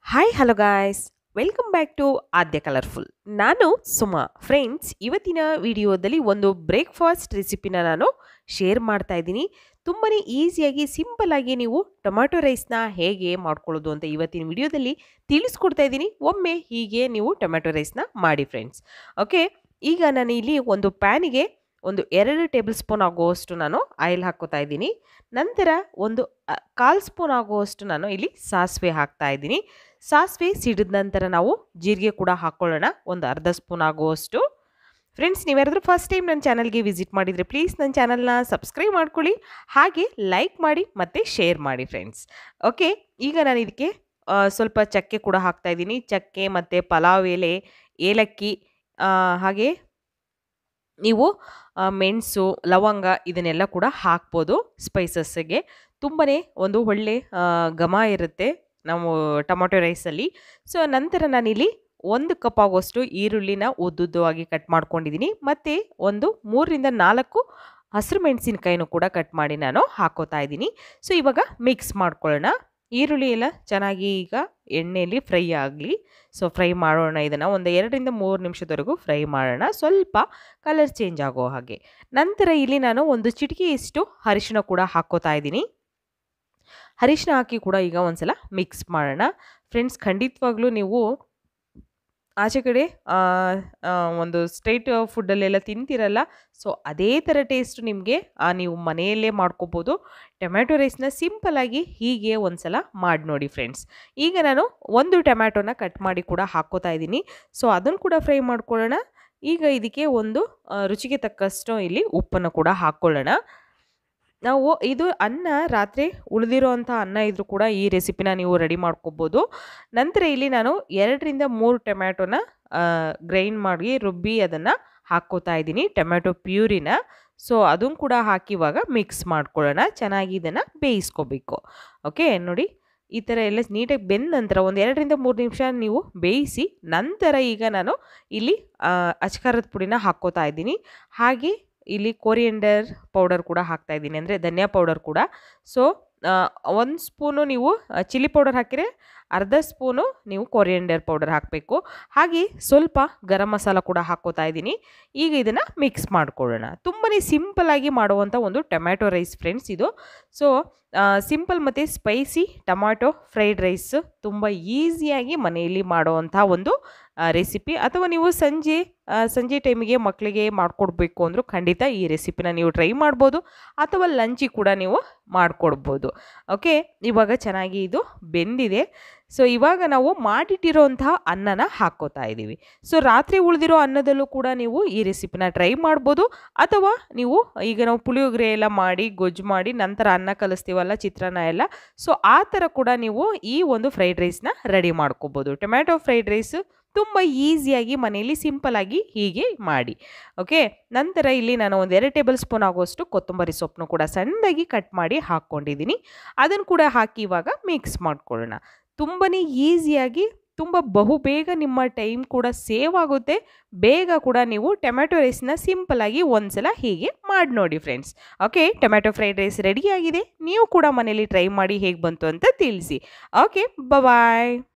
hi hello guys welcome back to Aadya colourful ನಾನು Suma friends ಇವತ್ತಿನ ವಿಡಿಯೋದಲ್ಲಿ ಒಂದು ಬ್ರೇಕ್ಫಾಸ್ಟ್ ರೆಸಿಪಿನ ನಾನು ಶೇರ್ ಮಾಡ್ತಾ ಇದ್ದೀನಿ ತುಂಬಾ ಈಸಿಯಾಗಿ ಸಿಂಪಲ್ ಆಗಿ ನೀವು ಟೊಮ್ಯಾಟೊ ರೈಸ್ನ ಹೇಗೆ ಮಾಡ್ಕೊಳ್ಳೋದು ಅಂತ ಇವತ್ತಿನ ವಿಡಿಯೋದಲ್ಲಿ ತಿಳಿಸ್ಕೊಡ್ತಾ ಇದ್ದೀನಿ ಒಮ್ಮೆ ಹೀಗೆ ನೀವು ಟೊಮ್ಯಾಟೊ ರೈಸ್ನ ಮಾಡಿ ಫ್ರೆಂಡ್ಸ್ ಓಕೆ ಈಗ ನಾನು ಇಲ್ಲಿ ಒಂದು ಪ್ಯಾನಿಗೆ ಒಂದು ಎರಡು ಟೇಬಲ್ ಸ್ಪೂನ್ ಆಗುವಷ್ಟು ನಾನು ಆಯಿಲ್ ಹಾಕೋತಾ ಇದ್ದೀನಿ ನಂತರ ಒಂದು ಅ, ಕಾಲು ಸ್ಪೂನ್ ಆಗುವಷ್ಟು ನಾನು ಇಲ್ಲಿ ಸಾಸಿವೆ ಹಾಕ್ತಾ ಇದ್ದೀನಿ ಸಾಸಿವೆ ಸಿಡಿದ ನಂತರ ನಾವು ಜೀರಿಗೆ ಕೂಡ ಹಾಕ್ಕೊಳ್ಳೋಣ ಒಂದು ಅರ್ಧ ಸ್ಪೂನ್ ಆಗುವಷ್ಟು ಫ್ರೆಂಡ್ಸ್ ನೀವ್ಯಾರಾದ್ರೂ ಫಸ್ಟ್ ಟೈಮ್ ನನ್ನ ಚಾನಲ್ಗೆ ವಿಸಿಟ್ ಮಾಡಿದರೆ ಪ್ಲೀಸ್ ನನ್ನ ಚಾನಲ್ನ ಸಬ್ಸ್ಕ್ರೈಬ್ ಮಾಡ್ಕೊಳ್ಳಿ ಹಾಗೆ ಲೈಕ್ ಮಾಡಿ ಮತ್ತು ಶೇರ್ ಮಾಡಿ ಫ್ರೆಂಡ್ಸ್ ಓಕೆ ಈಗ ನಾನು ಇದಕ್ಕೆ ಆ, ಸ್ವಲ್ಪ ಚಕ್ಕೆ ಕೂಡ ಹಾಕ್ತಾ ಇದ್ದೀನಿ ಚಕ್ಕೆ ಮತ್ತು ಪಲಾವ್ ಎಲೆ ಏಲಕ್ಕಿ ಆ, ಹಾಗೆ ನೀವು ಆ, ಮೆಣಸು ಲವಂಗ ಇದನ್ನೆಲ್ಲ ಕೂಡ ಹಾಕ್ಬೋದು ಸ್ಪೈಸಸ್ಗೆ ತುಂಬಾ ಒಂದು ಒಳ್ಳೆ ಆ, ಘಮ ಇರುತ್ತೆ ನಾವು ಟೊಮೊಟೊ ರೈಸಲ್ಲಿ ಸೊ ನಂತರ ನಾನಿಲ್ಲಿ ಒಂದು ಕಪ್ ಆಗುವಷ್ಟು ಈರುಳ್ಳಿನ ಉದ್ದುದ್ದವಾಗಿ ಕಟ್ ಮಾಡ್ಕೊಂಡಿದ್ದೀನಿ ಮತ್ತು ಒಂದು ಮೂರರಿಂದ ನಾಲ್ಕು ಹಸಿರು ಮೆಣಸಿನ್ಕಾಯಿನೂ ಕೂಡ ಕಟ್ ಮಾಡಿ ನಾನು ಹಾಕೋತಾ ಇದ್ದೀನಿ ಸೊ ಇವಾಗ ಮಿಕ್ಸ್ ಮಾಡ್ಕೊಳ್ಳೋಣ ಈರುಳ್ಳಿ ಎಲ್ಲ ಚೆನ್ನಾಗಿ ಈಗ ಎಣ್ಣೆಯಲ್ಲಿ ಫ್ರೈ ಆಗಲಿ ಸೊ ಫ್ರೈ ಮಾಡೋಣ ಇದನ್ನು ಒಂದು ಎರಡರಿಂದ ಮೂರು ನಿಮಿಷದವರೆಗೂ ಫ್ರೈ ಮಾಡೋಣ ಸ್ವಲ್ಪ ಕಲರ್ ಚೇಂಜ್ ಆಗೋ ಹಾಗೆ ನಂತರ ಇಲ್ಲಿ ನಾನು ಒಂದು ಚಿಟಿಕೆಯಷ್ಟು ಅರಿಶಿನ ಕೂಡ ಹಾಕೋತಾ ಇದ್ದೀನಿ ಅರಿಶಿನ ಹಾಕಿ ಕೂಡ ಈಗ ಒಂದ್ಸಲ ಮಿಕ್ಸ್ ಮಾಡೋಣ ಫ್ರೆಂಡ್ಸ್ ಖಂಡಿತವಾಗ್ಲೂ ನೀವು ಆಚೆ ಕಡೆ ಆ, ಆ, ಒಂದು ಸ್ಟ್ರೈಟ್ ಫುಡ್ಡಲ್ಲೆಲ್ಲ ತಿಂತಿರಲ್ಲ ಸೊ ಅದೇ ಥರ ಟೇಸ್ಟ್ ನಿಮಗೆ ನೀವು ಮನೆಯಲ್ಲೇ ಮಾಡ್ಕೋಬೋದು ಟೊಮ್ಯಾಟೊ ರೈಸ್ನ ಸಿಂಪಲಾಗಿ ಹೀಗೆ ಒಂದ್ಸಲ ಮಾಡಿ ನೋಡಿ ಫ್ರೆಂಡ್ಸ್ ಈಗ ನಾನು ಒಂದು ಟೊಮ್ಯಾಟೊನ ಕಟ್ ಮಾಡಿ ಕೂಡ ಹಾಕ್ಕೋತಾ ಇದ್ದೀನಿ ಸೊ ಅದನ್ನು ಕೂಡ ಫ್ರೈ ಮಾಡ್ಕೊಳ್ಳೋಣ ಈಗ ಇದಕ್ಕೆ ಒಂದು ಆ, ರುಚಿಗೆ ತಕ್ಕಷ್ಟು ಇಲ್ಲಿ ಉಪ್ಪನ್ನು ಕೂಡ ಹಾಕ್ಕೊಳ್ಳೋಣ ನಾವು ಇದು ಅನ್ನ ರಾತ್ರಿ ಉಳಿದಿರೋ ಅಂಥ ಅನ್ನ ಇದ್ರೂ ಕೂಡ ಈ ರೆಸಿಪಿನ ನೀವು ರೆಡಿ ಮಾಡ್ಕೋಬೋದು ನಂತರ ಇಲ್ಲಿ ನಾನು ಎರಡರಿಂದ ಮೂರು ಟೊಮ್ಯಾಟೊನ ಗ್ರೈಂಡ್ ಮಾಡಿ ರುಬ್ಬಿ ಅದನ್ನು ಹಾಕ್ಕೋತಾ ಇದ್ದೀನಿ ಟೊಮ್ಯಾಟೊ ಪ್ಯೂರಿನ ಸೊ ಅದನ್ನು ಕೂಡ ಹಾಕಿ ಇವಾಗ ಮಿಕ್ಸ್ ಮಾಡ್ಕೊಳ್ಳೋಣ ಚೆನ್ನಾಗಿ ಇದನ್ನು ಬೇಯಿಸ್ಕೋಬೇಕು ಓಕೆ ನೋಡಿ ಈ ಥರ ಎಲ್ಲ ನೀಟಾಗಿ ಬೆಂದ ನಂತರ ಒಂದು ಎರಡರಿಂದ ಮೂರು ನಿಮಿಷ ನೀವು ಬೇಯಿಸಿ ನಂತರ ಈಗ ನಾನು ಇಲ್ಲಿ ಆ, ಅಚ್ಕಾರದ ಪುಡಿನ ಹಾಕ್ಕೋತಾ ಇದ್ದೀನಿ ಹಾಗೆ ಇಲ್ಲಿ ಕೊರಿಯಂಡರ್ ಪೌಡರ್ ಕೂಡ ಹಾಕ್ತಾ ಇದ್ದೀನಿ ಅಂದರೆ ಧನಿಯಾ ಪೌಡರ್ ಕೂಡ ಸೊ ಒಂದು ಸ್ಪೂನು ನೀವು ಚಿಲ್ಲಿ ಪೌಡರ್ ಹಾಕಿದರೆ ಅರ್ಧ ಸ್ಪೂನು ನೀವು ಕೊರಿಯಂಡರ್ ಪೌಡರ್ ಹಾಕಬೇಕು ಹಾಗೆ ಸ್ವಲ್ಪ ಗರಂ ಮಸಾಲ ಕೂಡ ಹಾಕ್ಕೋತಾ ಇದ್ದೀನಿ ಈಗ ಇದನ್ನು ಮಿಕ್ಸ್ ಮಾಡ್ಕೊಳ್ಳೋಣ ತುಂಬಾ ಸಿಂಪಲಾಗಿ ಮಾಡುವಂಥ ಒಂದು ಟೊಮ್ಯಾಟೊ ರೈಸ್ ಫ್ರೆಂಡ್ಸ್ ಇದು ಸೊ ಸಿಂಪಲ್ ಮತ್ತು ಸ್ಪೈಸಿ ಟೊಮ್ಯಾಟೊ ಫ್ರೈಡ್ ರೈಸ್ ತುಂಬ ಈಸಿಯಾಗಿ ಮನೆಯಲ್ಲಿ ಮಾಡುವಂಥ ಒಂದು ರೆಸಿಪಿ ಅಥವಾ ನೀವು ಸಂಜೆ ಆ, ಸಂಜೆ ಟೈಮಿಗೆ ಮಕ್ಕಳಿಗೆ ಮಾಡಿಕೊಡ್ಬೇಕು ಅಂದರೂ ಖಂಡಿತ ಈ ರೆಸಿಪಿನ ನೀವು ಟ್ರೈ ಮಾಡ್ಬೋದು ಅಥವಾ ಲಂಚಿಗೆ ಕೂಡ ನೀವು ಮಾಡಿಕೊಡ್ಬೋದು ಓಕೆ ಇವಾಗ ಚೆನ್ನಾಗಿ ಇದು ಬೆಂದಿದೆ ಸೊ ಇವಾಗ ನಾವು ಮಾಡಿಟ್ಟಿರೋಂತಹ ಅನ್ನನ ಹಾಕ್ಕೋತಾ ಇದ್ದೀವಿ ಸೊ ರಾತ್ರಿ ಉಳಿದಿರೋ ಅನ್ನದಲ್ಲೂ ಕೂಡ ನೀವು ಈ ರೆಸಿಪಿನ ಟ್ರೈ ಮಾಡ್ಬೋದು ಅಥವಾ ನೀವು ಈಗ ನಾವು ಪುಳಿಯೋಗರೆ ಎಲ್ಲ ಮಾಡಿ ಗೊಜ್ಜು ಮಾಡಿ ನಂತರ ಅನ್ನ ಕಲಿಸ್ತೀವಲ್ಲ ಚಿತ್ರಾನ್ನ ಎಲ್ಲ ಸೊ ಆ ಥರ ಕೂಡ ನೀವು ಈ ಒಂದು ಫ್ರೈಡ್ ರೈಸ್ನ ರೆಡಿ ಮಾಡ್ಕೋಬೋದು ಟೊಮ್ಯಾಟೊ ಫ್ರೈಡ್ ರೈಸ್ ತುಂಬ ಈಸಿಯಾಗಿ ಮನೆಯಲ್ಲಿ ಸಿಂಪಲಾಗಿ ಹೀಗೆ ಮಾಡಿ ಓಕೆ ನಂತರ ಇಲ್ಲಿ ನಾನು ಒಂದು ಎರಡು ಟೇಬಲ್ ಸ್ಪೂನ್ ಆಗುವಷ್ಟು ಕೊತ್ತಂಬರಿ ಸೊಪ್ಪನ್ನು ಕೂಡ ಸಣ್ಣದಾಗಿ ಕಟ್ ಮಾಡಿ ಹಾಕ್ಕೊಂಡಿದ್ದೀನಿ ಅದನ್ನು ಕೂಡ ಹಾಕಿ ಇವಾಗ ಮಿಕ್ಸ್ ಮಾಡ್ಕೊಳ್ಳೋಣ ತುಂಬಾ ಈಸಿಯಾಗಿ ತುಂಬ ಬಹುಬೇಗ ನಿಮ್ಮ ಟೈಮ್ ಕೂಡ ಸೇವ್ ಆಗುತ್ತೆ ಬೇಗ ಕೂಡ ನೀವು ಟೊಮ್ಯಾಟೊ ರೈಸ್ನ ಸಿಂಪಲಾಗಿ ಒಂದ್ಸಲ ಹೀಗೆ ಮಾಡಿ ನೋಡಿ friends okay tomato fried rice ರೆಡಿಯಾಗಿದೆ ನೀವು ಕೂಡ ಮನೇಲಿ ಟ್ರೈ ಮಾಡಿ ಹೇಗೆ ಬಂತು ಅಂತ ತಿಳಿಸಿ ಓಕೆ ಬಾಯ್